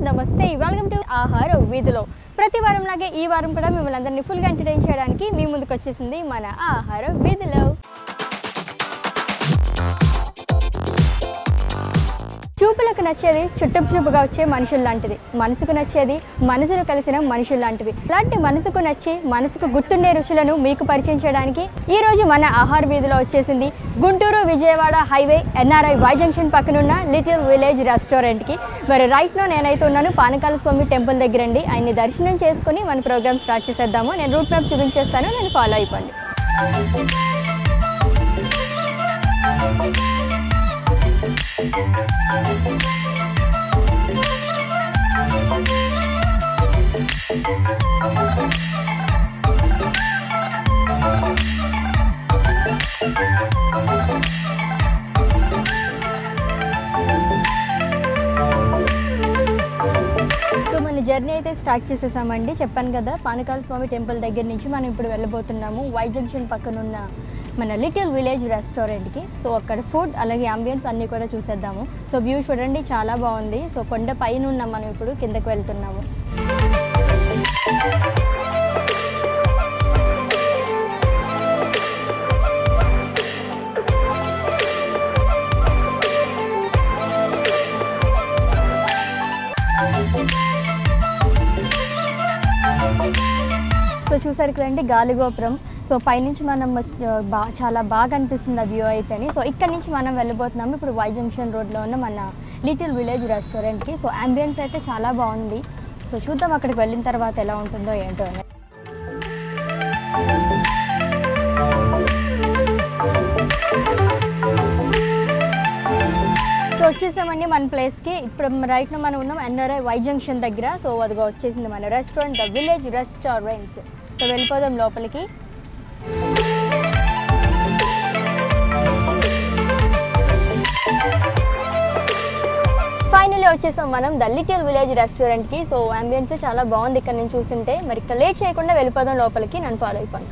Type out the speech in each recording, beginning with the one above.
నమస్తే welcome to ఆహార వీధిలో ప్రతి వారం లాగే ఈ వారం కూడా మిమ్మల్ని అందరినీ ఫుల్గా ఎంటర్టైన్ చేయడానికి మీ ముందుకు వచ్చేసింది మన ఆహార వీధిలో చూపులకు నచ్చేది చుట్టపు చూపుగా వచ్చే మనుషులు లాంటిది మనసుకు నచ్చేది మనసులు కలిసిన మనుషులు లాంటివి అలాంటి మనసుకు నచ్చి మనసుకు గుర్తుండే రుచులను మీకు పరిచయం చేయడానికి ఈ రోజు మన ఆహార వీధిలో వచ్చేసింది Guntur Vijayawada highway NRI Y junction పక్కనున్న లిటిల్ విలేజ్ రెస్టారెంట్కి మరి రైట్లో నేనైతే ఉన్నాను పానకాల స్వామి టెంపుల్ దగ్గర అండి ఆయన్ని దర్శనం చేసుకుని మన ప్రోగ్రామ్ స్టార్ట్ చేసేద్దాము నేను రూట్ మ్యాప్ చూపించేస్తాను నేను ఫాలో అయిపోండి సో మన జర్నీ అయితే స్టార్ట్ చేసేసామండి చెప్పాను కదా పానకాల స్వామి టెంపుల్ దగ్గర నుంచి మనం ఇప్పుడు వెళ్ళబోతున్నాము వై జంక్షన్ పక్కన ఉన్న మన లిటిల్ విలేజ్ రెస్టారెంట్కి సో అక్కడ ఫుడ్ అలాగే అంబియన్స్ అన్నీ కూడా చూసేద్దాము సో వ్యూ చూడండి చాలా బాగుంది సో కొండ పైన ఉన్నాం మనం ఇప్పుడు కిందకు వెళ్తున్నాము సో చూసారు కదండి గాలిగోపురం సో పైనుంచి మనం ఆ, బా చాలా బాగా అనిపిస్తుంది ఆ వ్యూ అయితేని సో ఇక్కడ నుంచి మనం వెళ్ళబోతున్నాము ఇప్పుడు వై జంక్షన్ రోడ్లో ఉన్న మన లిటిల్ విలేజ్ రెస్టారెంట్కి సో అంబియన్స్ అయితే చాలా బాగుంది సో చూద్దాం అక్కడికి వెళ్ళిన తర్వాత ఎలా ఉంటుందో ఏంటో అని సో వచ్చేసామండి మన ప్లేస్కి ఇప్పుడు రైట్న మనం ఉన్నాం ఎన్ఆర్ఐ వై జంక్షన్ దగ్గర సో అదిగో వచ్చేసింది మన restaurant the village restaurant so వెళ్ళిపోదాం లోపలికి ఫైనల్లీ వచ్చేసాం మనం ద లిటిల్ విలేజ్ రెస్టారెంట్కి సో అంబియన్స్ చాలా బాగుంది ఇక్కడ నేను చూస్తుంటే మరి ఇక్కడ లేట్ చేయకుండా వెళ్ళిపోదాం లోపలికి నన్ను ఫాలో అయిపోండి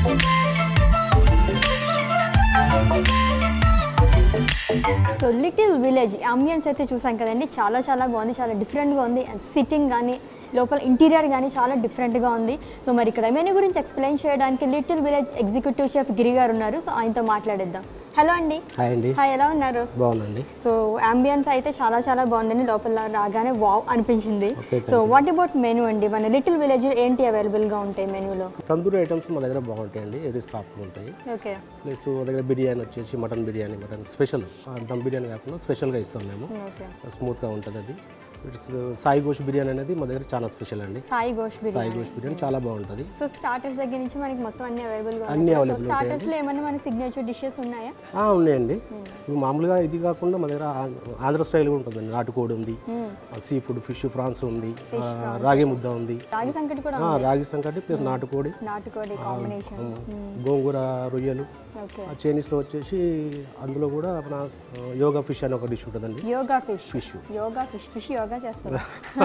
సో లిటిల్ విలేజ్ అంబియన్స్ అయితే చూసాం కదండి చాలా చాలా బాగుంది చాలా డిఫరెంట్గా ఉంది అండ్ సిట్టింగ్ కానీ లోపల ఇంటీరియర్ కానీ చాలా డిఫరెంట్గా ఉంది సో మరి ఇక్కడ మెనూ గురించి ఎక్స్ప్లెయిన్ చేయడానికి little village executive chef Giri garu ఉన్నారు సో ఆయనతో మాట్లాడేద్దాం హలో అండి హాయ్ అండి హాయ్ ఎలా ఉన్నారు బాగుందండి సో అంబియన్స్ అయితే చాలా చాలా బాగుందండి లోపల రాగానే వావ్ అనిపించింది Okay, so what about menu అండి మన లిటిల్ విలేజ్ ఏంటి అవైలబుల్గా ఉంటాయి మెనూలో తందూరి ఐటమ్స్ మన దగ్గర బాగుంటాయండి ఏది సాఫ్ట్గా ఉంటాయి ఓకే ప్లస్ మన దగ్గర బిర్యానీ వచ్చేసి mutton biryani mutton special dum biryani కాకుండా స్పెషల్గా ఇస్తాం మేము ఓకే స్మూత్గా ఉంటుంది అది ఇట్స్ సాయి గోష్ బిర్యానీ అనేది మా దగ్గర చాలా స్పెషల్ అండి సాయి ఘోష్ సాయి బిర్యానీ గోష్ బిర్యానీ చాలా బాగుంటుంది సో స్టార్టర్స్ దగ్గర నుంచి మనకి మొత్తం అన్ని అవైలబుల్గా అన్ని ఉన్నాయి సో available స్టార్టర్స్లో ఏమైనా మన సిగ్నేచర్ డిషెస్ ఉన్నాయా ఆ, ఉన్నాయండి ఇప్పుడు మామూలుగా ఇది కాకుండా మా దగ్గర ఆ- ఆంధ్ర స్టైల్ కూడా ఉంటుందండి నాటుకోడి ఉంది సీ ఫుడ్ ఫిష్ ప్రాన్స్ ఉంది ఆ, రాగి ముద్ద ఉంది రాగి సంకటి కూడా ఆ, రాగి సంకటి ప్లస్ నాటుకోడి నాటుకోడి కాంబినేషన్ గోంగూర రొయ్యలు ఓకే ఆ చైనీస్లో వచ్చేసి అందులో కూడా మన ఆ, యోగా ఫిష్ అని ఒక డిష్ ఉంటుందండి yoga fish fish yoga fish fish yoga చేస్తారు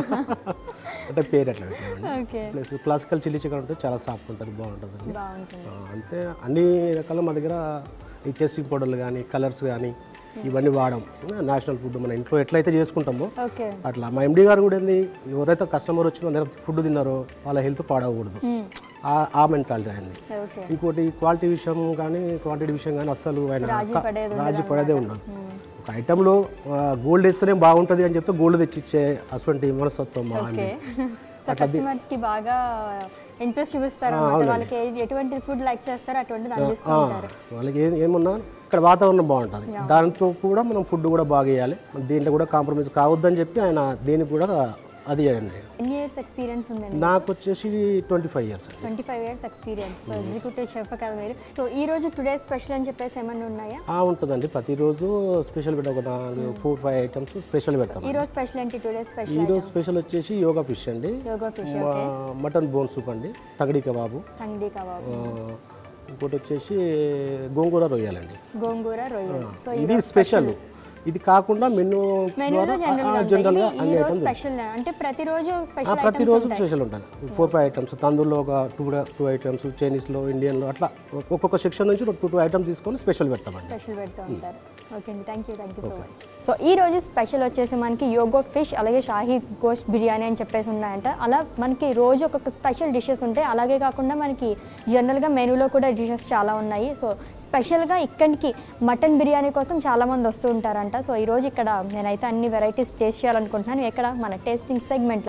అంటే పేరు అట్లా పెట్టామండి okay plus classical chilli chicken ఉంటే చాలా సాఫ్ట్ ఉంటుంది బాగుంటుందండి బాగుంటుంది ఆ, అంతే అన్ని రకాల మా దగ్గర ఈ టేస్టింగ్ పౌడర్లు కానీ కలర్స్ కానీ ఇవన్నీ వాడడం నేషనల్ ఫుడ్ మన ఇంట్లో ఎట్లయితే చేసుకుంటామో ఓకే అట్లా మా ఎండి గారు కూడా ఏంది ఎవరైతే కస్టమర్ వచ్చి మన దగ్గర ఫుడ్ తిన్నారో వాళ్ళ హెల్త్ పాడకూడదు ఆ- ఆ మెంటాలిటీ అయింది ఓకే ఇంకోటి క్వాలిటీ విషయం కానీ క్వాంటిటీ విషయం కానీ అస్సలు ఆయన రాజీ క- పడేది రాజీ పడేదే ఉండదు ఒక ఐటెంలో గోల్డ్ వేస్తేనే బాగుంటుంది అని చెప్తే గోల్డ్ తెచ్చిచ్చే అటువంటి మనస్తత్వం మా ఓకే ఆమె. సో కస్టమర్స్ కి బాగా ఇంట్రెస్ట్ చూపిస్తారు అన్నమాట వాళ్ళకి ఏ- ఎటువంటి ఫుడ్ లైక్ చేస్తారో అటువంటిది అందిస్తూ ఉంటారు వాళ్ళకి ఏం ఏమున్నా ఇక్కడ వాతావరణం బాగుంటుంది దాంతో కూడా మనం ఫుడ్ కూడా బాగా వేయాలి దీంట్లో కూడా కాంప్రమైజ్ కావద్దని చెప్పి ఆయన దీనికి కూడా అది చేయండి ఎన్ని ఇయర్స్ ఎక్స్పీరియన్స్ ఉందండి నాకు వచ్చేసి ట్వంటీ ఫైవ్ ఇయర్స్ అండి twenty five years experience so executive chef కదా మీరు సో ఈ రోజు టుడే స్పెషల్ అని చెప్పేసి ఏమైనా ఉన్నాయా ఆ, ఉంటుందండి ప్రతిరోజు స్పెషల్ పెట్ట ఒక నాలుగు ఫోర్ ఫైవ్ ఐటమ్స్ స్పెషల్ పెడతాం ఈ రోజు స్పెషల్ ఏంటి టుడే స్పెషల్ ఈరోజు స్పెషల్ వచ్చేసి యోగా ఫిష్ అండి యోగా ఫిష్ మా మటన్ బోన్ సూప్ అండి తగడి కబాబు తంగడి కబాబ్ ఆ, ఇంకోటి వచ్చేసి గోంగూర రొయ్యాలండి గోంగూర రొయ్యలు సో ఇది స్పెషల్ ఇది కాకుండా మెనూ మెనూలో జనరల్గా జనరల్గా ఉంటాయి అన్ని ఈ రోజు ఐటమ్స్ స్పెషల్ అంటే ప్రతిరోజు స్పెషల్ ఐటమ్స్ ప్రతిరోజు స్పెషల్ ఉంటుంది ఫోర్ ఫైవ్ ఐటమ్స్ తందూరులో ఒక టూ టూ ఐటమ్స్ చైనీస్లో ఇండియన్లో అట్లా ఒక్కొక్క సెక్షన్ నుంచి టూ టూ ఐటమ్స్ తీసుకొని స్పెషల్ పెడతామండి స్పెషల్ పెడుతూ ఉంటారు ఓకే అండి thank you thank you so much so ఈ రోజు స్పెషల్ వచ్చేసి మనకి యోగో ఫిష్ అలాగే షాహీ గోస్ట్ బిర్యానీ అని చెప్పేసి ఉన్నాయంట అలా మనకి రోజు ఒక్కొక్క స్పెషల్ డిషెస్ ఉంటాయి అలాగే కాకుండా మనకి జనరల్గా మెనూలో కూడా డిషెస్ చాలా ఉన్నాయి సో స్పెషల్గా ఇక్కడికి మటన్ బిర్యానీ కోసం చాలామంది వస్తూ ఉంటారంట సో ఈ రోజు ఇక్కడ నేనైతే అన్ని వెరైటీస్ టేస్ట్ చేయాలనుకుంటున్నాను ఇక్కడ మన టేస్టింగ్ సెగ్మెంట్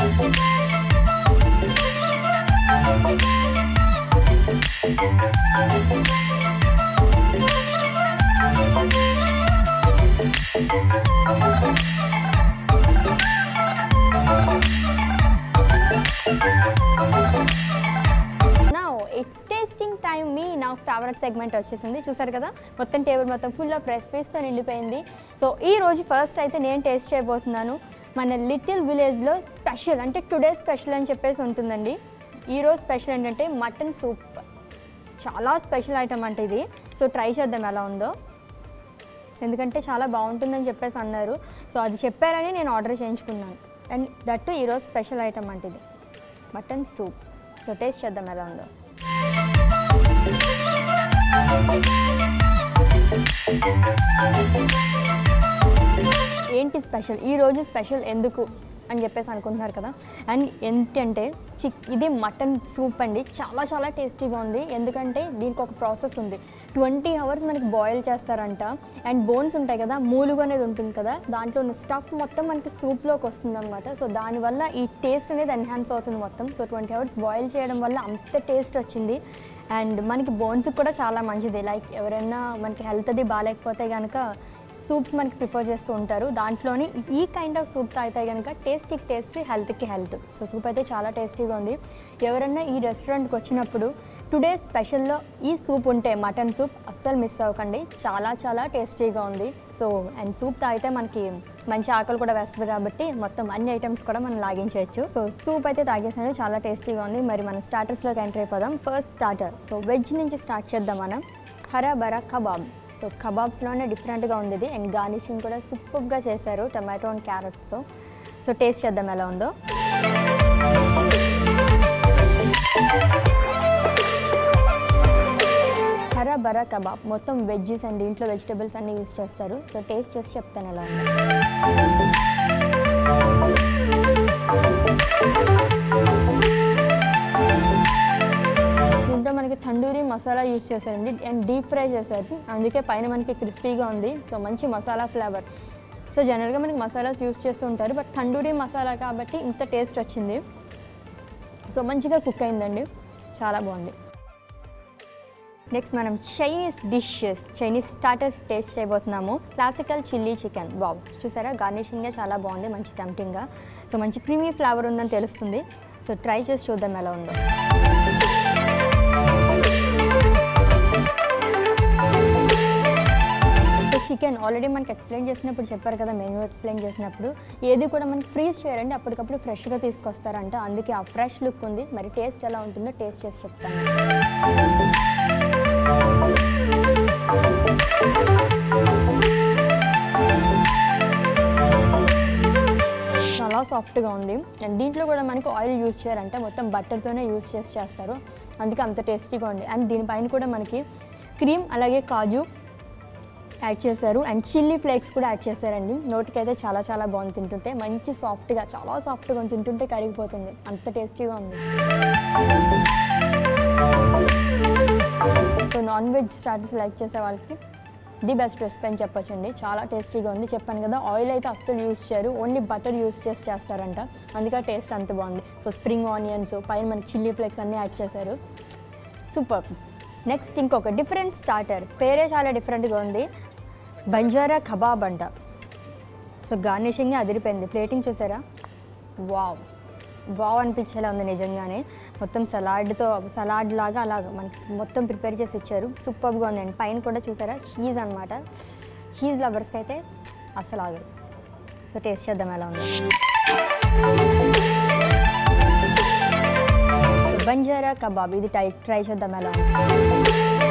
నా ఇట్స్ టేస్టింగ్ టైం మీ నా ఫేవరెట్ సెగ్మెంట్ వచ్చేసింది చూసారు కదా మొత్తం టేబుల్ మొత్తం ఫుల్ ఆఫ్ రెసిపీస్తో నిండిపోయింది సో ఈ రోజు ఫస్ట్ అయితే నేను టేస్ట్ చేయబోతున్నాను మన లిటిల్ విలేజ్లో స్పెషల్ అంటే టుడే స్పెషల్ అని చెప్పేసి ఉంటుందండి ఈరోజు స్పెషల్ ఏంటంటే మటన్ సూప్ చాలా స్పెషల్ ఐటమ్ అంటే ఇది సో ట్రై చేద్దాం ఎలా ఉందో ఎందుకంటే చాలా బాగుంటుందని చెప్పేసి అన్నారు సో అది చెప్పారని నేను ఆర్డర్ చేయించుకున్నాను అండ్ దట్టు ఈరోజు స్పెషల్ ఐటమ్ అంటే ఇది మటన్ సూప్ సో టేస్ట్ చేద్దాం ఎలా ఉందో ఏంటి స్పెషల్ ఈ రోజు స్పెషల్ ఎందుకు అని చెప్పేసి అనుకుంటున్నారు కదా అండ్ ఏంటంటే చిక్ ఇది మటన్ సూప్ అండి చాలా చాలా టేస్టీగా ఉంది ఎందుకంటే దీనికి ఒక ప్రాసెస్ ఉంది ట్వంటీ అవర్స్ మనకి బాయిల్ చేస్తారంట అండ్ బోన్స్ ఉంటాయి కదా మూలుగు అనేది ఉంటుంది కదా దాంట్లో ఉన్న స్టఫ్ మొత్తం మనకి సూప్లోకి వస్తుంది అనమాట సో దానివల్ల ఈ టేస్ట్ అనేది ఎన్హాన్స్ అవుతుంది మొత్తం సో ట్వంటీ అవర్స్ బాయిల్ చేయడం వల్ల అంత టేస్ట్ వచ్చింది అండ్ మనకి బోన్స్కి కూడా చాలా మంచిది లైక్ ఎవరైనా మనకి హెల్త్ అది బాగాలేకపోతే కనుక సూప్స్ మనకి ప్రిఫర్ చేస్తూ ఉంటారు దాంట్లోని ఈ కైండ్ ఆఫ్ సూప్ తాగితే కనుక టేస్టీకి టేస్టీ హెల్త్కి హెల్త్ సో సూప్ అయితే చాలా టేస్టీగా ఉంది ఎవరైనా ఈ రెస్టారెంట్కి వచ్చినప్పుడు టుడే స్పెషల్లో ఈ సూప్ ఉంటే మటన్ సూప్ అస్సలు మిస్ అవ్వకండి చాలా చాలా టేస్టీగా ఉంది సో అండ్ సూప్ తాగితే మనకి మంచి ఆకలి కూడా వేస్తుంది కాబట్టి మొత్తం అన్ని ఐటమ్స్ కూడా మనం లాగించవచ్చు సో సూప్ అయితే తాగేసాను చాలా టేస్టీగా ఉంది మరి మన స్టార్టర్స్లోకి ఎంటర్ అయిపోదాం ఫస్ట్ స్టార్టర్ సో వెజ్ నుంచి స్టార్ట్ చేద్దాం మనం హరా బరా కబాబ్ సో కబాబ్స్లోనే డిఫరెంట్గా ఉంది ఇది అండ్ గార్నిషింగ్ కూడా సూపర్గా చేశారు టమాటో అండ్ క్యారెట్స్తో సో టేస్ట్ చేద్దాం ఎలా ఉందో బరా కబాబ్ మొత్తం వెజ్జెస్ అండ్ ఇంట్లో వెజిటబుల్స్ అన్ని యూస్ చేస్తారు సో టేస్ట్ చేసి చెప్తాను ఎలా ఉంది దీంట్లో మనకి తండూరి మసాలా యూస్ చేశారండి అండ్ డీప్ ఫ్రై చేశారు అందుకే పైన మనకి క్రిస్పీగా ఉంది సో మంచి మసాలా ఫ్లేవర్ సో జనరల్గా మనకి మసాలాస్ యూస్ చేస్తూ ఉంటారు బట్ తండూరి మసాలా కాబట్టి ఇంత టేస్ట్ వచ్చింది సో మంచిగా కుక్ అయిందండి చాలా బాగుంది నెక్స్ట్ మనం Chinese dishes Chinese starters taste చేయబోతున్నాము క్లాసికల్ చిల్లీ చికెన్ బాబు చూసారా గార్నిషింగ్గా చాలా బాగుంది మంచి టెంప్టింగ్గా సో మంచి క్రీమీ ఫ్లేవర్ ఉందని తెలుస్తుంది సో ట్రై చేసి చూద్దాం ఎలా ఉందో సో చికెన్ ఆల్రెడీ మనకి ఎక్స్ప్లెయిన్ చేసినప్పుడు చెప్పారు కదా మెనూ ఎక్స్ప్లెయిన్ చేసినప్పుడు ఏది కూడా మనకి ఫ్రీజ్ చేయరండి అప్పటికప్పుడు ఫ్రెష్గా తీసుకొస్తారంట అందుకే ఆ ఫ్రెష్ లుక్ ఉంది మరి టేస్ట్ ఎలా ఉంటుందో టేస్ట్ చేసి చెప్తాను చాలా సాఫ్ట్గా ఉంది అండ్ దీంట్లో కూడా మనకి ఆయిల్ యూస్ చేయారంటే మొత్తం బట్టర్తోనే యూస్ చేసి చేస్తారు అందుకే అంత టేస్టీగా ఉంది అండ్ దీనిపైన కూడా మనకి క్రీమ్ అలాగే కాజు యాడ్ చేశారు అండ్ చిల్లీ ఫ్లేక్స్ కూడా యాడ్ చేశారండి నోటికి అయితే చాలా చాలా బాగుంది తింటుంటే మంచి సాఫ్ట్గా చాలా సాఫ్ట్గా ఉంది తింటుంటే కరిగిపోతుంది అంత టేస్టీగా ఉంది so non veg starters like చేసే వాళ్ళకి ది బెస్ట్ రెసిపీ అని చెప్పొచ్చండి చాలా టేస్టీగా ఉంది చెప్పాను కదా ఆయిల్ అయితే అస్సలు యూస్ చేయరు ఓన్లీ బటర్ యూస్ చేసి చేస్తారంట అందుకే టేస్ట్ అంత బాగుంది సో స్ప్రింగ్ ఆనియన్స్ పైన మనకి చిల్లీ ఫ్లేక్స్ అన్నీ యాడ్ చేశారు సూపర్ నెక్స్ట్ ఇంకొక డిఫరెంట్ స్టార్టర్ పేరే చాలా డిఫరెంట్గా ఉంది బంజారా కబాబ్ అంట సో గార్నిషింగ్ అదిరిపోయింది ప్లేటింగ్ చూసారా వావ్ వావ్ అనిపించేలా ఉంది నిజంగానే మొత్తం సలాడ్తో సలాడ్ లాగా అలాగ మనకి మొత్తం ప్రిపేర్ చేసి ఇచ్చారు సూపర్గా ఉంది అండ్ పైన కూడా చూసారా చీజ్ అనమాట చీజ్ లవర్స్కి అయితే అస్సలు ఆగదు సో టేస్ట్ చేద్దాం ఎలా ఉంది బంజారా కబాబ్ ఇది ట్రై ట్రై చేద్దాం ఎలా ఉంది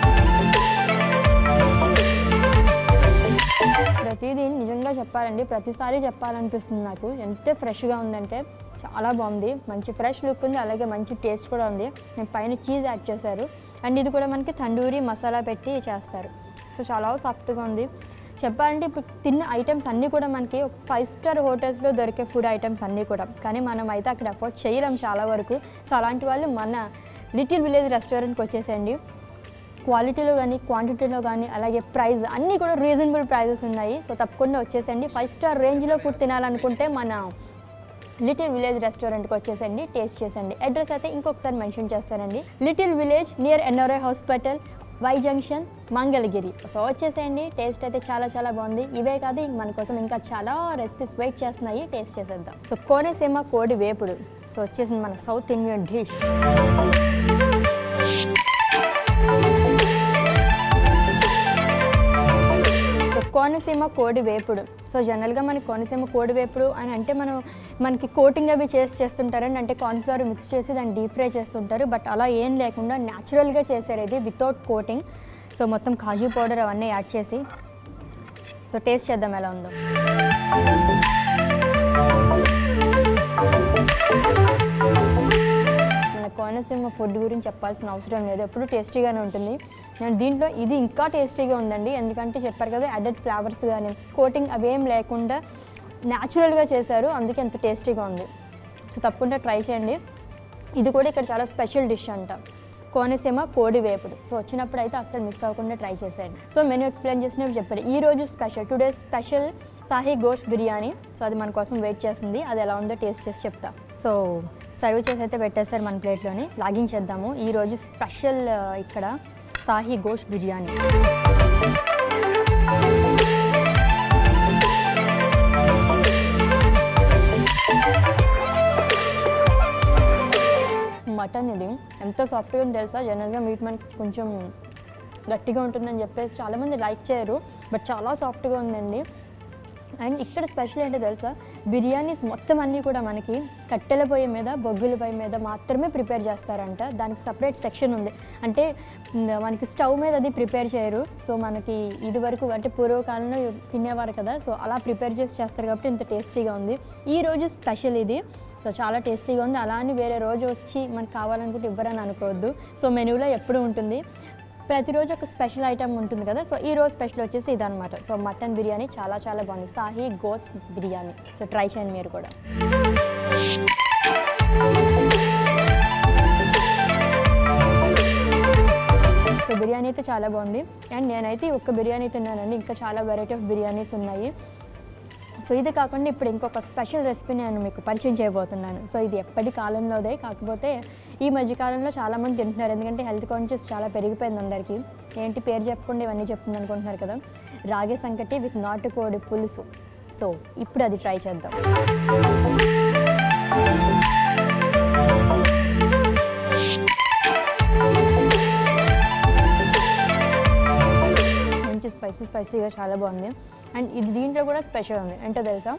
ప్రతిదీ నిజంగా చెప్పాలండి ప్రతిసారి చెప్పాలనిపిస్తుంది నాకు ఎంత ఫ్రెష్గా ఉందంటే చాలా బాగుంది మంచి ఫ్రెష్ లుక్ ఉంది అలాగే మంచి టేస్ట్ కూడా ఉంది నేను పైన చీజ్ యాడ్ చేశారు అండ్ ఇది కూడా మనకి తండూరి మసాలా పెట్టి చేస్తారు సో చాలా సాఫ్ట్గా ఉంది చెప్పాలంటే ఇప్పుడు తిన్న ఐటమ్స్ అన్నీ కూడా మనకి ఫైవ్ స్టార్ హోటల్స్లో దొరికే ఫుడ్ ఐటమ్స్ అన్నీ కూడా కానీ మనం అయితే అక్కడ అఫోర్డ్ చేయలేం చాలా వరకు సో అలాంటి వాళ్ళు మన లిటిల్ విలేజ్ రెస్టారెంట్కి వచ్చేసండి క్వాలిటీలో కానీ క్వాంటిటీలో కానీ అలాగే ప్రైస్ అన్నీ కూడా రీజనబుల్ ప్రైజెస్ ఉన్నాయి సో తప్పకుండా వచ్చేసండి ఫైవ్ స్టార్ రేంజ్లో ఫుడ్ తినాలనుకుంటే మన లిటిల్ విలేజ్ రెస్టారెంట్కి వచ్చేసండి టేస్ట్ చేసండి అడ్రస్ అయితే ఇంకొకసారి మెన్షన్ చేస్తానండి little village near NRI hospital Y junction Mangalagiri so వచ్చేసేయండి టేస్ట్ అయితే చాలా చాలా బాగుంది ఇవే కాదు ఇంక మన కోసం ఇంకా చాలా రెసిపీస్ వెయిట్ చేస్తున్నాయి టేస్ట్ చేసేద్దాం సో కోనసీమ కోడి వేపుడు సో వచ్చేసింది మన south Indian dish so Konaseema కోడి వేపుడు సో జనరల్గా మనకి కోనసీమ కోడి వేపుడు అని అంటే మనం మనకి కోటింగ్ అవి చేసి చేస్తుంటారండి అంటే కార్న్ఫ్లవర్ మిక్స్ చేసి దాన్ని డీప్ ఫ్రై చేస్తుంటారు బట్ అలా ఏం లేకుండా న్యాచురల్గా చేశారు ఇది వితౌట్ కోటింగ్ సో మొత్తం కాజు పౌడర్ అవన్నీ యాడ్ చేసి సో టేస్ట్ చేద్దాం ఎలా ఉందో మన కోనసీమ ఫుడ్ గురించి చెప్పాల్సిన అవసరం లేదు ఎప్పుడు టేస్టీగానే ఉంటుంది అండ్ దీంట్లో ఇది ఇంకా టేస్టీగా ఉందండి ఎందుకంటే చెప్పారు కదా అడెడ్ ఫ్లేవర్స్ కానీ కోటింగ్ అవేం లేకుండా న్యాచురల్గా చేశారు అందుకే ఎంత టేస్టీగా ఉంది సో తప్పకుండా ట్రై చేయండి ఇది కూడా ఇక్కడ చాలా స్పెషల్ డిష్ అంట కోనసీమ కోడి వేపుడు సో వచ్చినప్పుడు అయితే అస్సలు మిస్ అవ్వకుండా ట్రై చేసేయండి సో మెనూ ఎక్స్ప్లెయిన్ చేసినప్పుడు చెప్పారు ఈ రోజు special today special shahi gosht biryani so అది మన కోసం వెయిట్ చేస్తుంది అది ఎలా ఉందో టేస్ట్ చేసి చెప్తా సో సర్వ్ చేసి అయితే పెట్టేస్తారు మన ప్లేట్లోని లాగించేద్దాము ఈ రోజు స్పెషల్ ఆ, ఇక్కడ సాహీ గోష్ బిర్యానీ మటన్ ఇది ఎంత సాఫ్ట్గా ఉందో తెలుసా జనరల్గా మీట్ మనకి కొంచెం గట్టిగా ఉంటుందని చెప్పేసి చాలామంది లైక్ చేయరు బట్ చాలా సాఫ్ట్గా ఉందండి అండ్ ఇక్కడ స్పెషల్ ఏంటో తెలుసా బిర్యానీస్ మొత్తం అన్నీ కూడా మనకి కట్టెల పొయ్యి మీద బొగ్గుల పొయ్యి మీద మాత్రమే ప్రిపేర్ చేస్తారంట దానికి సపరేట్ సెక్షన్ ఉంది అంటే మ్, మనకి స్టవ్ మీద అది ప్రిపేర్ చేయరు సో మనకి ఇది వరకు అంటే పూర్వకాలంలో తినేవారు కదా సో అలా ప్రిపేర్ చేసి చేస్తారు కాబట్టి ఇంత టేస్టీగా ఉంది ఈ రోజు స్పెషల్ ఇది సో చాలా టేస్టీగా ఉంది అలా అని వేరే రోజు వచ్చి మనకు కావాలనుకుంటే ఇవ్వరని అనుకోవద్దు సో మెనూలో ఎప్పుడు ఉంటుంది ప్రతిరోజు ఒక స్పెషల్ ఐటమ్ ఉంటుంది కదా సో ఈ రోజు స్పెషల్ వచ్చేసి ఇదనమాట సో మటన్ బిర్యానీ చాలా చాలా బాగుంది సాహి గోస్ట్ బిర్యానీ సో ట్రై చేయండి మీరు కూడా సో బిర్యానీ అయితే చాలా బాగుంది అండ్ నేనైతే ఈ ఒక్క బిర్యానీ తిన్నానండి ఇంకా చాలా వెరైటీ ఆఫ్ బిర్యానీస్ ఉన్నాయి సో ఇది కాకుండా ఇప్పుడు ఇంకొక స్పెషల్ రెసిపీ నేను మీకు పరిచయం చేయబోతున్నాను సో ఇది ఎప్పటి కాలంలోదే కాకపోతే ఈ మధ్య కాలంలో చాలామంది తింటున్నారు ఎందుకంటే హెల్త్ కాన్షియస్ చాలా పెరిగిపోయింది అందరికీ ఏంటి పేరు చెప్పకుండా ఇవన్నీ చెప్తుంది అనుకుంటున్నారు కదా రాగి సంకటి విత్ నాటుకోడి పులుసు సో ఇప్పుడు అది ట్రై చేద్దాం మంచి స్పైసీ స్పైసీగా చాలా బాగుంది అండ్ ఇది దీంట్లో కూడా స్పెషల్ ఉంది అంటే తెలుసా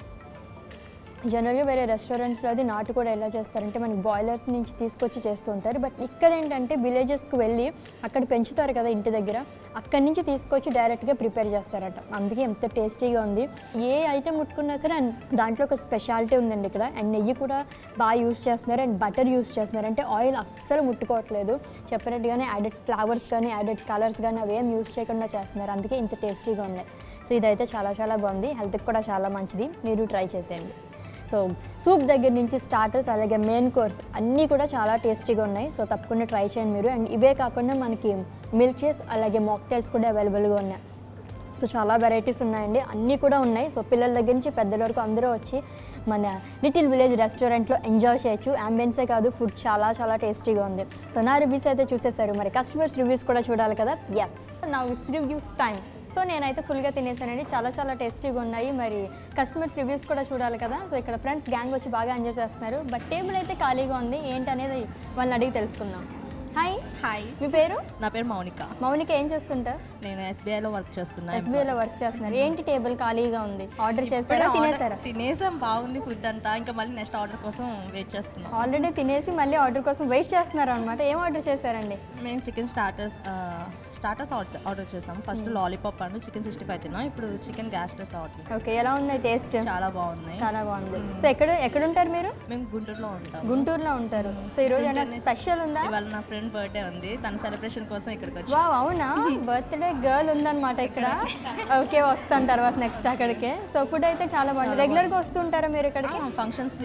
జనరల్గా వేరే రెస్టారెంట్స్లో అది నాటు కూడా ఎలా చేస్తారంటే మనకి బాయిలర్స్ నుంచి తీసుకొచ్చి చేస్తూ ఉంటారు బట్ ఇక్కడ ఏంటంటే విలేజెస్కి వెళ్ళి అక్కడ పెంచుతారు కదా ఇంటి దగ్గర అక్కడి నుంచి తీసుకొచ్చి డైరెక్ట్గా ప్రిపేర్ చేస్తారట అందుకే ఎంత టేస్టీగా ఉంది ఏ ఐటెం ముట్టుకున్నా సరే and దాంట్లో ఒక స్పెషాలిటీ ఉందండి ఇక్కడ అండ్ నెయ్యి కూడా బాగా యూస్ చేస్తున్నారు అండ్ బటర్ యూస్ చేస్తున్నారు అంటే ఆయిల్ అస్సలు ముట్టుకోవట్లేదు చెప్పినట్టుగానే యాడెడ్ ఫ్లవర్స్ కానీ యాడెడ్ కలర్స్ కానీ అవేం యూస్ చేయకుండా చేస్తున్నారు అందుకే ఇంత టేస్టీగా ఉన్నాయి సో ఇదైతే చాలా చాలా బాగుంది హెల్త్కి కూడా చాలా మంచిది మీరు ట్రై చేసేయండి సో సూప్ దగ్గర నుంచి స్టార్టర్స్ అలాగే మెయిన్ కోర్స్ అన్నీ కూడా చాలా టేస్టీగా ఉన్నాయి సో తప్పకుండా ట్రై చేయండి మీరు అండ్ ఇవే కాకుండా మనకి మిల్క్ షేక్స్ అలాగే మాక్టైల్స్ కూడా అవైలబుల్గా ఉన్నాయి సో చాలా వెరైటీస్ ఉన్నాయండి అన్నీ కూడా ఉన్నాయి సో పిల్లల దగ్గర నుంచి పెద్దల వరకు అందరూ వచ్చి మన లిటిల్ విలేజ్ రెస్టారెంట్లో ఎంజాయ్ చేయొచ్చు అంబియన్సే కాదు ఫుడ్ చాలా చాలా టేస్టీగా ఉంది సో నా రివ్యూస్ అయితే చూసేసారు మరి కస్టమర్స్ రివ్యూస్ కూడా చూడాలి కదా ఎస్ నా ఇట్స్ రివ్యూస్ టైం సో నేనైతే ఫుల్గా తినేసానండి చాలా చాలా టేస్టీగా ఉన్నాయి మరి కస్టమర్స్ రివ్యూస్ కూడా చూడాలి కదా సో ఇక్కడ ఫ్రెండ్స్ గ్యాంగ్ వచ్చి బాగా ఎంజాయ్ చేస్తున్నారు బట్ టేబుల్ అయితే ఖాళీగా ఉంది ఏంటనేది వాళ్ళని అడిగి తెలుసుకుందాం హాయ్ హాయ్ మీ పేరు నా పేరు మౌనిక మౌనిక ఏం చేస్తుంటారు నేను ఎస్బీఐలో వర్క్ చేస్తున్నా ఎస్బీఐలో వర్క్ చేస్తున్నారు ఏంటి టేబుల్ ఖాళీగా ఉంది ఆర్డర్ చేస్తారా ఇప్పుడే తినేసారా ఆర్డర్ తినేసాం బాగుంది ఫుడ్ అంతా ఇంకా మళ్ళీ నెక్స్ట్ ఆర్డర్ కోసం వెయిట్ చేస్తున్నాం ఆల్రెడీ తినేసి మళ్ళీ ఆర్డర్ కోసం వెయిట్ చేస్తున్నారు అనమాట ఏం ఆర్డర్ చేశారండి మేము chicken starters starters order order చేసాం first lollipop and chicken sixty five తిన్నాం ఇప్పుడు చికెన్ గ్యాస్టర్స్ ఆర్డర్ ఓకే ఎలా ఉంది టేస్ట్ చాలా బాగున్నాయి చాలా బాగుంది సో ఎక్కడ ఎక్కడ ఉంటారు మీరు మేము గుంటూరులో ఉంటాం గుంటూరులో ఉంటారు సో ఈరోజు ఏమైనా స్పెషల్ ఉందా ఇవాళ నా ఫ్రెండ్ బర్త్డే ఉంది తన సెలబ్రేషన్ కోసం ఇక్కడికి వచ్చి వా అవునా బర్త్డే గర్ల్ ఉందన్నమాట ఇక్కడ ఓకే వస్తాను తర్వాత నెక్స్ట్ అక్కడికే సో ఫుడ్ అయితే చాలా బాగుంది రెగ్యులర్గా వస్తుంటారా మీరు ఇక్కడికి ఫంక్షన్స్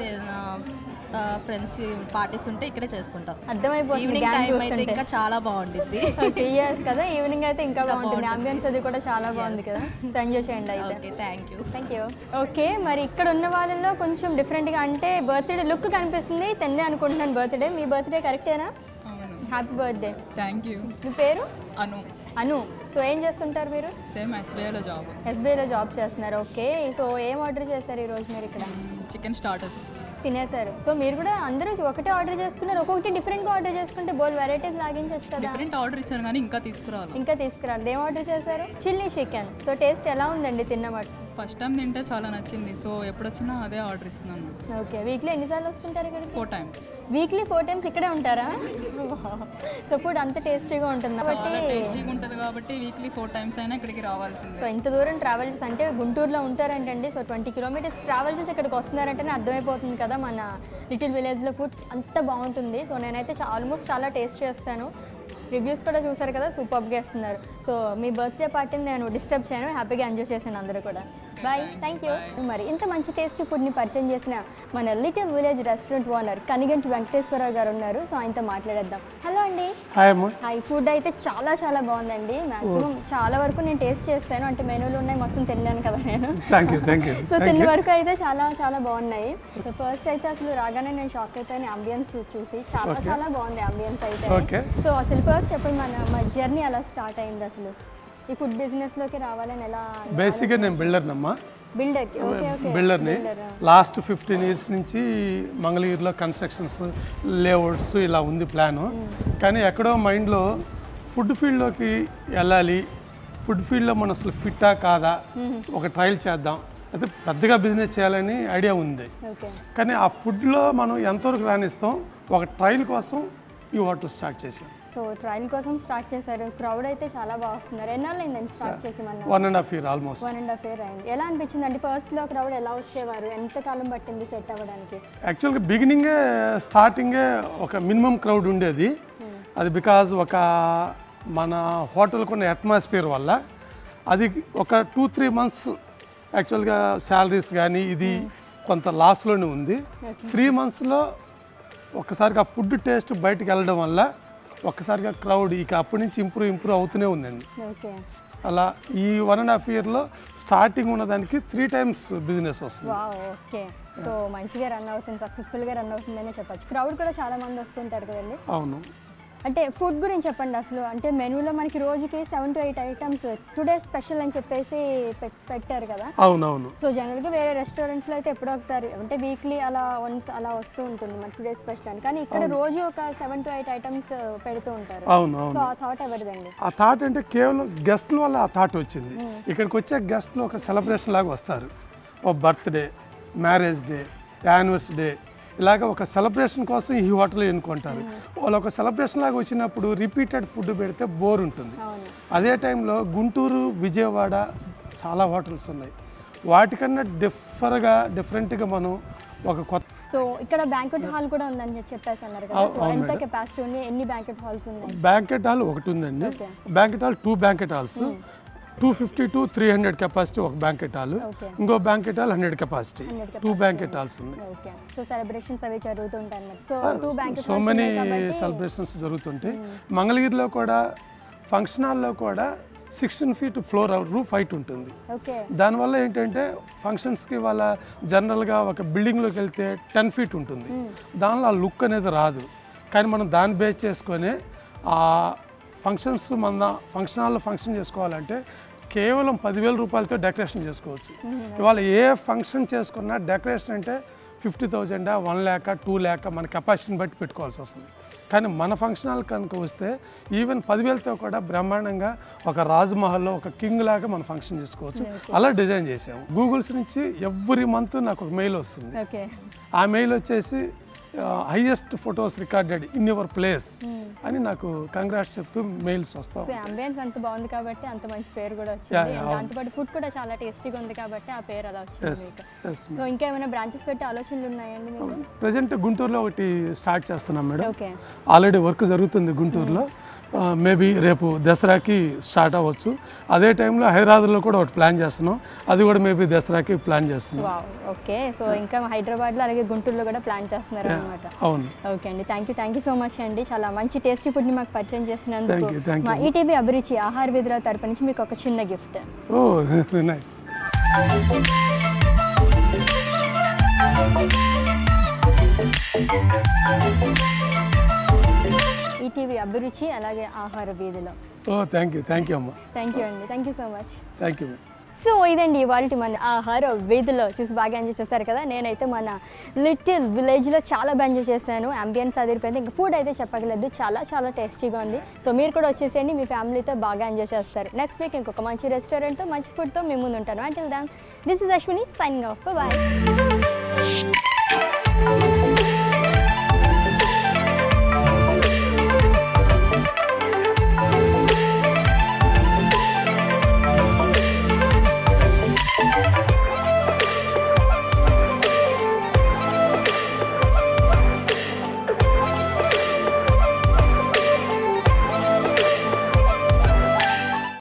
ఫ్రెండ్స్ పార్టీస్ ఉంటే ఇక్కడే చేసుకుంటాం అర్థమైపోతుంది ఈవినింగ్ గ్యాంగ్ టైం అయితే చూస్తుంటే ఇంకా చాలా బాగుండిద్ది ఓకే ఇయర్స్ కదా ఈవినింగ్ అయితే ఇంకా బాగుంటుంది అంబియన్స్ అది కూడా చాలా బాగుంది కదా సో ఎంజాయ్ చేయండి అయితే okay thank you thank you okay మరి ఇక్కడ ఉన్న వాళ్ళలో కొంచెం డిఫరెంట్గా అంటే బర్త్డే లుక్ కనిపిస్తుంది తెన్నే అనుకుంటున్నాను బర్త్డే మీ బర్త్డే కరెక్టేనా అవును హ్యాపీ బర్త్డే థ్యాంక్ యూ మీ పేరు అను అను సో ఏం చేస్తుంటారు మీరు సేమ్ ఎస్బీఐలో జాబ్ ఎస్బీఐలో జాబ్ చేస్తున్నారు ఓకే సో ఏం ఆర్డర్ చేస్తారు ఈరోజు మీరు ఇక్కడ చికెన్ స్టార్టర్స్ తినేశారు సో మీరు కూడా అందరూ ఒకటే ఆర్డర్ చేసుకున్నారు ఒక్కొక్కటి డిఫరెంట్గా ఆర్డర్ చేసుకుంటే బోల్ వెరైటీస్ లాగించవచ్చు కదా డిఫరెంట్ ఆర్డర్ ఇచ్చారు కానీ ఇంకా తీసుకురావాలి ఇంకా తీసుకురాలి ఏం ఆర్డర్ చేశారు చిల్లీ చికెన్ సో టేస్ట్ ఎలా ఉందండి తిన్నమాట ఫస్ట్ టైం తింటే చాలా నచ్చింది సో ఎప్పుడు వచ్చినా అదే ఆర్డర్ ఇస్తున్నాను ఓకే వీక్లీ ఎన్నిసార్లు వస్తుంటారు ఇక్కడికి four times weekly four times ఇక్కడే ఉంటారా సో ఫుడ్ అంత టేస్టీగా ఉంటుంది చాలా కాబట్టి టేస్టీగా ఉంటుంది కాబట్టి వీక్లీ ఫోర్ టైమ్స్ అయినా ఇక్కడికి రావాల్సిందే సో ఇంత దూరం ట్రావెల్ చేసి అంటే గుంటూరులో ఉంటారంటండి సో ట్వంటీ కిలోమీటర్స్ ట్రావెల్ చేసి ఇక్కడికి వస్తున్నారంటేనే అర్థమైపోతుంది కదా మన లిటిల్ విలేజ్లో ఫుడ్ అంత బాగుంటుంది సో నేనైతే ఆల్మోస్ట్ చాలా టేస్ట్ చేస్తాను రివ్యూస్ కూడా చూసారు కదా సూపర్గా ఇస్తున్నారు సో మీ బర్త్డే పార్టీని నేను డిస్టర్బ్ చేయను హ్యాపీగా ఎంజాయ్ చేశాను అందరూ కూడా బాయ్ థ్యాంక్ యూ మరి ఇంత మంచి టేస్టీ ఫుడ్ని పరిచయం చేసిన మన little village restaurant owner Kaniganti Venkateswararao garu ఉన్నారు సో ఆయనతో మాట్లాడేద్దాం హలో అండి హాయ్ అమ్మ హాయ్ ఫుడ్ అయితే చాలా చాలా బాగుందండి మాక్సిమం చాలా వరకు నేను టేస్ట్ చేస్తాను అంటే మెనూలు ఉన్నాయి మొత్తం తినలేను కదా నేను thank you thank you so తిన్న వరకు అయితే చాలా చాలా బాగున్నాయి సో ఫస్ట్ అయితే అసలు రాగానే నేను షాక్ అయిపోయాను అంబియన్స్ చూసి చాలా చాలా బాగుంది అంబియన్స్ అయితే Okay. సో అసలు ఫస్ట్ చెప్పండి మన మా జర్నీ అలా స్టార్ట్ అయింది అసలు ఈ ఫుడ్ బిజినెస్లోకి రావాలని ఎలా బేసిక్గా నేను బిల్డర్నమ్మా బిల్డర్కి ఓకే ఓకే బిల్డర్ని లాస్ట్ ఫిఫ్టీన్ ఇయర్స్ నుంచి మంగళగిరిలో కన్స్ట్రక్షన్స్ లేఅవుట్స్ ఇలా ఉంది ప్లాను కానీ ఎక్కడో మైండ్లో ఫుడ్ ఫీల్డ్లోకి వెళ్ళాలి ఫుడ్ ఫీల్డ్లో మనం అసలు ఫిట్టా కాదా ఒక ట్రయల్ చేద్దాం అయితే పెద్దగా బిజినెస్ చేయాలని ఐడియా ఉంది ఓకే కానీ ఆ ఫుడ్లో మనం ఎంతవరకు రాణిస్తాం ఒక ట్రయల్ కోసం ఈ హోటల్ స్టార్ట్ చేసాం సో ట్రయల్ కోసం స్టార్ట్ చేశారు క్రౌడ్ అయితే చాలా బాగా వస్తున్నారు ఎన్నాళ్ళు అయిందండి స్టార్ట్ చేసి మన one and half year almost one and half year అయింది ఎలా అనిపించింది అంటే ఫస్ట్లో క్రౌడ్ ఎలా వచ్చేవారు ఎంత కాలం పట్టింది సెట్ అవ్వడానికి యాక్చువల్గా బిగినింగే స్టార్టింగే ఒక మినిమం క్రౌడ్ ఉండేది అది బికాజ్ ఒక మన హోటల్కి ఉన్న అట్మాస్ఫియర్ వల్ల అది ఒక టూ త్రీ మంత్స్ యాక్చువల్గా శాలరీస్ కానీ ఇది కొంత లాస్లోనే ఉంది త్రీ మంత్స్లో ఒక్కసారిగా ఫుడ్ టేస్ట్ బయటకు వెళ్ళడం వల్ల ఒక్కసారిగా క్రౌడ్ ఇక అప్పటి నుంచి ఇంప్రూవ్ ఇంప్రూవ్ అవుతూనే ఉందండి ఓకే అలా ఈ వన్ అండ్ హాఫ్ ఇయర్లో స్టార్టింగ్ ఉన్నదానికి త్రీ టైమ్స్ బిజినెస్ వస్తుంది వావ్ ఓకే సో మంచిగా రన్ అవుతుంది సక్సెస్ఫుల్గా రన్ అవుతుందనే చెప్పొచ్చు క్రౌడ్ కూడా చాలా మంది వస్తుంటారు కదండి అవును అంటే ఫుడ్ గురించి చెప్పండి అసలు అంటే మెనూలో మనకి రోజుకి seven to eight items today special అని చెప్పేసి పెట్- పెట్టారు కదా అవునవును సో జనరల్గా వేరే రెస్టారెంట్స్లో అయితే ఎప్పుడో ఒకసారి అంటే వీక్లీ అలా వన్స్ అలా వస్తూ ఉంటుంది మన టుడే స్పెషల్ అని కానీ ఇక్కడ రోజు ఒక సెవెన్ టు ఎయిట్ ఐటమ్స్ పెడుతూ ఉంటారు అవును సో అవును ఆ థాట్ ఎవరిదండి ఆ థాట్ అంటే కేవలం గెస్ట్ల వల్ల ఆ థాట్ వచ్చింది ఇక్కడికి వచ్చే గెస్ట్లు ఒక సెలబ్రేషన్ లాగా వస్తారు ఓ birthday marriage day anniversary day ఇలాగ ఒక సెలబ్రేషన్ కోసం ఈ హోటల్ ఎన్నుకుంటారు వాళ్ళు ఒక సెలబ్రేషన్ లాగా వచ్చినప్పుడు రిపీటెడ్ ఫుడ్ పెడితే బోర్ ఉంటుంది అవును అదే టైంలో గుంటూరు విజయవాడ చాలా హోటల్స్ ఉన్నాయి వాటికన్నా డిఫర్గా డిఫరెంట్గా మనం ఒక కొత్త సో ఇక్కడ బ్యాంకెట్ హాల్ కూడా ఉందని చెప్పేసి అన్నారు కదా అవు- సో అవును ఎంత మేడం. కెపాసిటీ ఉంది ఎన్ని బ్యాంకెట్ హాల్స్ ఉన్నాయి బ్యాంకెట్ హాల్ ఒకటి ఉందండి Okay. Banquet hall two banquet halls two fifty to three hundred capacity ఒక బ్యాంకెట్ హాల్ Okay. ఇంకో banquet hall hundred capacity 100 two capacity banquet halls ఉన్నాయి ఓకే సో సెలబ్రేషన్స్ అవి జరుగుతుంటాయి అన్నమాట so two banquet so many celebrations జరుగుతుంటాయి మంగళగిరిలో కూడా function హాల్లో కూడా sixteen feet floor roof height ఉంటుంది ఓకే దానివల్ల ఏంటంటే ఫంక్షన్స్కి వాళ్ళ జనరల్గా ఒక బిల్డింగ్లోకి వెళ్తే టెన్ ఫీట్ ఉంటుంది దానిలో ఆ లుక్ అనేది రాదు కానీ మనం దాన్ని బేస్ చేసుకొని ఆ ఫంక్షన్స్ మన ఫంక్షన్ హాల్లో ఫంక్షన్ చేసుకోవాలంటే కేవలం పదివేల రూపాయలతో డెకరేషన్ చేసుకోవచ్చు ఇవాళ ఏ ఫంక్షన్ చేసుకున్నా డెకరేషన్ అంటే ఫిఫ్టీ థౌజండా వన్ ల్యాక్ టూ ల్యాక్ మన కెపాసిటీని బట్టి పెట్టుకోవాల్సి వస్తుంది కానీ మన ఫంక్షన్ హాల్ కనుక వస్తే ఈవెన్ పదివేలతో కూడా బ్రహ్మాండంగా ఒక రాజ్మహల్లో ఒక కింగ్ లాగా మనం ఫంక్షన్ చేసుకోవచ్చు అలా డిజైన్ చేసాము గూగుల్స్ నుంచి ఎవ్రీ మంత్ నాకు ఒక మెయిల్ వస్తుంది ఓకే ఆ మెయిల్ వచ్చేసి highest photos recorded in your place అని నాకు కంగ్రాట్స్ చెప్తూ మెయిల్స్ వస్తాం సో అంబియన్స్ అంత బాగుంది కాబట్టి అంత మంచి పేరు కూడా Yeah, వచ్చింది yeah, And అవును. దాంతోపాటు ఫుడ్ కూడా చాలా టేస్టీగా ఉంది కాబట్టి ఆ పేరు అలా వచ్చింది ఎస్ మీకు ఎస్ సో ఇంకా ఏమైనా బ్రాంచెస్ పెట్టే ఆలోచనలు ఉన్నాయండి మీకు ప్రజెంట్ గుంటూరులో ఒకటి స్టార్ట్ చేస్తున్నాం మేడం ఓకే ఆల్రెడీ వర్క్ జరుగుతుంది గుంటూరులో మేబీ రేపు దసరాకి స్టార్ట్ అవ్వచ్చు అదే టైంలో హైదరాబాద్లో కూడా ఒకటి ప్లాన్ చేస్తున్నాం అది కూడా మేబీ దసరాకి ప్లాన్ చేస్తున్నాం వావ్ ఓకే సో ఇంకా హైదరాబాద్లో అలాగే గుంటూరులో కూడా ప్లాన్ చేస్తున్నారు అనమాట అవును ఓకే అండి thank you thank you so much అండి చాలా మంచి టేస్టీ ఫుడ్ని మాకు పరిచయం చేసినందుకు Thank you, thank మా ఈటీవీ అభిరుచి ఆహార విధుల తరపు నుంచి మీకు ఒక చిన్న గిఫ్ట్ ఓ నైస్ ఈటీవీ అభిరుచి అలాగే ఆహార వీధిలో ఓ థ్యాంక్ యూ థ్యాంక్ యూ అమ్మ థ్యాంక్ యూ అండి thank you so much thank you so ఇదండి ఇవాళ మన ఆహార వీధిలో చూసి బాగా ఎంజాయ్ చేస్తారు కదా నేనైతే మన లిటిల్ విలేజ్లో చాలా బాగా ఎంజాయ్ చేశాను అంబియన్స్ అదిరిపోయింది ఇంకా ఫుడ్ అయితే చెప్పగలేదు చాలా చాలా టేస్టీగా ఉంది సో మీరు కూడా వచ్చేసేయండి మీ ఫ్యామిలీతో బాగా ఎంజాయ్ చేస్తారు నెక్స్ట్ వీక్ ఇంకొక మంచి రెస్టారెంట్తో మంచి ఫుడ్తో మీ ముందు ఉంటాను until then this is Ashwini signing off bye